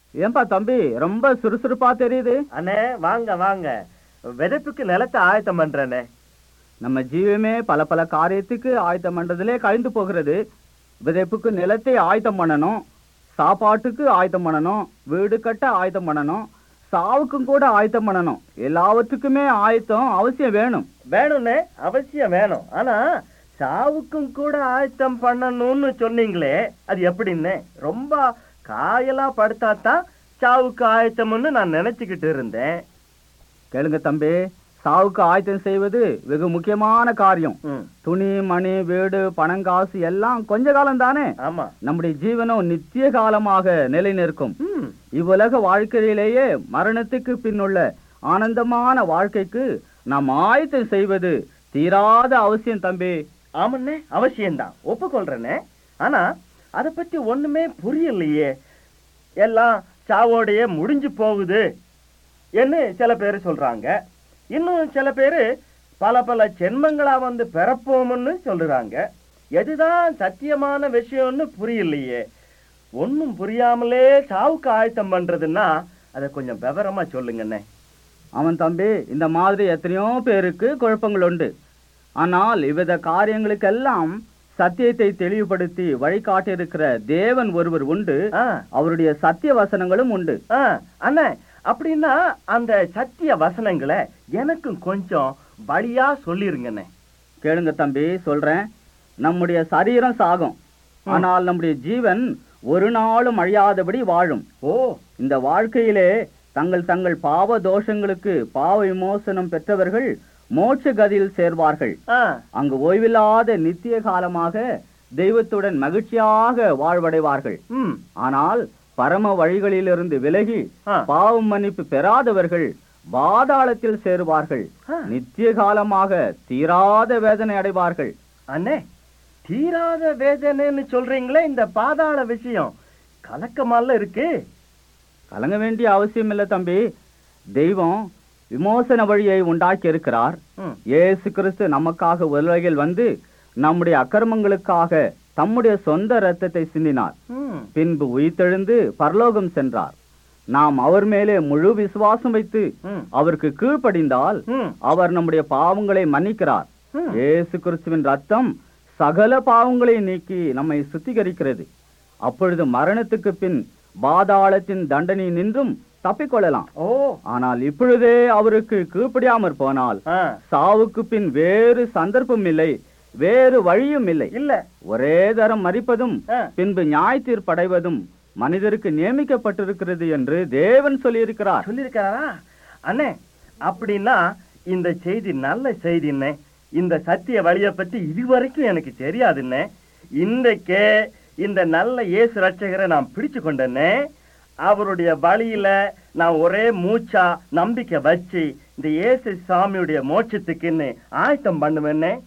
ஏன்பா தம்பி ரொம்ப சுறுசுறுப்பா தெரியுது அண்ணே வாங்க வாங்க விதைப்புக்கு நிலத்தை ஆயத்தம் பண்றேனே நம்ம ஜீவமே பல பல காரியத்துக்கு ஆயத்தம் பண்றதுலே கழிந்து போகிறது விதைப்புக்கு நிலத்தை ஆயத்தம் பண்ணணும் சாப்பாட்டுக்கு ஆயத்தம் பண்ணணும் வீடு கட்ட ஆயத்தம் பண்ணணும் சாவுக்கும் கூட ஆயத்தம் பண்ணணும் எல்லாவற்றுக்குமே ஆயத்தம் அவசியம் வேணும் வேணும்னே அவசியம் வேணும் ஆனா சாவுக்கும் கூட ஆயத்தம் பண்ணணும்னு சொன்னீங்களே அது எப்படின்னு ரொம்ப காயலா படுத்தாதான் சாவுக்கு ஆயத்தம்னு நான் நினைச்சுக்கிட்டு இருந்தேன் கேளுங்க தம்பி சாவுக்கு ஆயத்தம் செய்வது வெகு முக்கியமான காரியம் ம், துணி மணி வீடு பணங்காசு எல்லாம் கொஞ்ச காலம் தானே ஆமா நம்முடைய ஜீவனம் நித்திய காலமாக நிலை நிற்கும் ம், இவ்வுலக வாழ்க்கையிலேயே மரணத்துக்கு பின்னுள்ள ஆனந்தமான வாழ்க்கைக்கு நாம் ஆயத்தம் செய்வது தீராத அவசியம் தம்பி ஆமண்ணே அவசியம்தான் ஒப்புக்கொள்றேனே ஆனா அதை பத்தி ஒண்ணுமே புரியலையே எல்லாம் சாவோடையே முடிஞ்சு போகுது என்று சில பேர் சொல்றாங்க இன்னும் சில பேர் பல பல ஜென்மங்களா வந்து பிறப்போம்னு சொல்றாங்க எதுதான் சத்தியமான விஷயம்னு புரியலையே ஒன்றும் புரியாமலே சாவுக்கு ஆயத்தம் பண்றதுன்னா அதை கொஞ்சம் விவரமா சொல்லுங்கண்ணே அவன் தம்பி இந்த மாதிரி எத்தனையோ பேருக்கு குழப்பங்கள் உண்டு ஆனால் இவ்வித காரியங்களுக்கெல்லாம் சத்தியத்தை தெளிவுபடுத்தி வழிகாட்டியிருக்கிற தேவன் ஒருவர் உண்டு ஆ அவருடைய சத்திய வசனங்களும் உண்டு ஆ, அண்ணே அப்படின்னா அந்த சத்திய வசனங்களை எனக்கும் கொஞ்சம் வழியா சொல்லிருங்கண்ணே கேளுங்க தம்பி சொல்றேன் நம்முடைய சரீரம் சாகும் ஆனால் நம்முடைய ஜீவன் ஒரு நாளும் அழியாதபடி வாழும் ஓ இந்த வாழ்க்கையிலே தங்கள் தங்கள் பாவ தோஷங்களுக்கு பாவ விமோசனம் பெற்றவர்கள் மோட்ச கதியில் சேர்வார்கள் ஆ அங்கு ஓய்வில்லாத நித்திய காலமாக தெய்வத்துடன் மகிழ்ச்சியாக வாழ்வடைவார்கள் ம் ஆனால் பரம வழிகளிலிருந்து விலகி ஆ. பாவம் மன்னிப்பு பெறாதவர்கள் பாதாளத்தில் சேருவார்கள் ஆ. நித்திய காலமாக தீராத வேதனை அடைவார்கள் அண்ணே தீராத வேதனைன்னு சொல்றீங்களே இந்த பாதாள விஷயம் கலக்கமால இருக்கு கலங்க வேண்டிய அவசியம் இல்லை தம்பி தெய்வம் விமோசன வழியை உண்டாக்கி இருக்கிறார் ம், இயேசு கிறிஸ்து நமக்காக உலகில் வந்து நம்முடைய அக்கிரமங்களுக்காக தம்முடைய சொந்த இரத்தத்தை சிந்தினார் ம், பின்பு உயிர்த்தெழுந்து பரலோகம் சென்றார் நாம் அவர் மேலே முழு விசுவாசம் வைத்து ம், அவருக்கு கீழ்ப்படிந்தால் ம், அவர் நம்முடைய பாவங்களை மன்னிக்கிறார் ம். இயேசு கிறிஸ்துவின் ரத்தம் சகல பாவங்களை நீக்கி நம்மை சுத்திகரிக்கிறது அப்பொழுது மரணத்துக்கு பின் பாதாளத்தின் தண்டனை நின்றும் தப்பிக்கொள்ளலாம் ஓ ஆனால் இப்பொழுதே அவருக்கு கீழ்ப்படியாமற் போனால் ஆ, சாவுக்கு பின் வேறு சந்தர்ப்பம் இல்லை வேறு வழியும் இல்லை இல்ல ஒரே தரம் மறிப்பதும் ஆ, பின்பு நியாய தீர்ப்படைவதும் மனிதருக்கு நியமிக்கப்பட்டிருக்கிறது என்று தேவன் சொல்லியிருக்கிறார் சொல்லியிருக்காரா அண்ணே அப்படின்னா இந்த செய்தி நல்ல செய்திண்ணே இந்த சத்திய வழியை பத்தி இதுவரைக்கும் எனக்கு தெரியாதுண்ணே இன்றைக்கே இந்த நல்ல இயேசு ரட்சகரை நான் பிடிச்சு கொண்டேனே அவருடைய வழியில நான் ஒரே மூச்சா நம்பிக்கை வச்சு இந்த இயேசு சாமியுடைய மோட்சத்துக்குன்னு ஆயத்தம் பண்ணுவேன்னே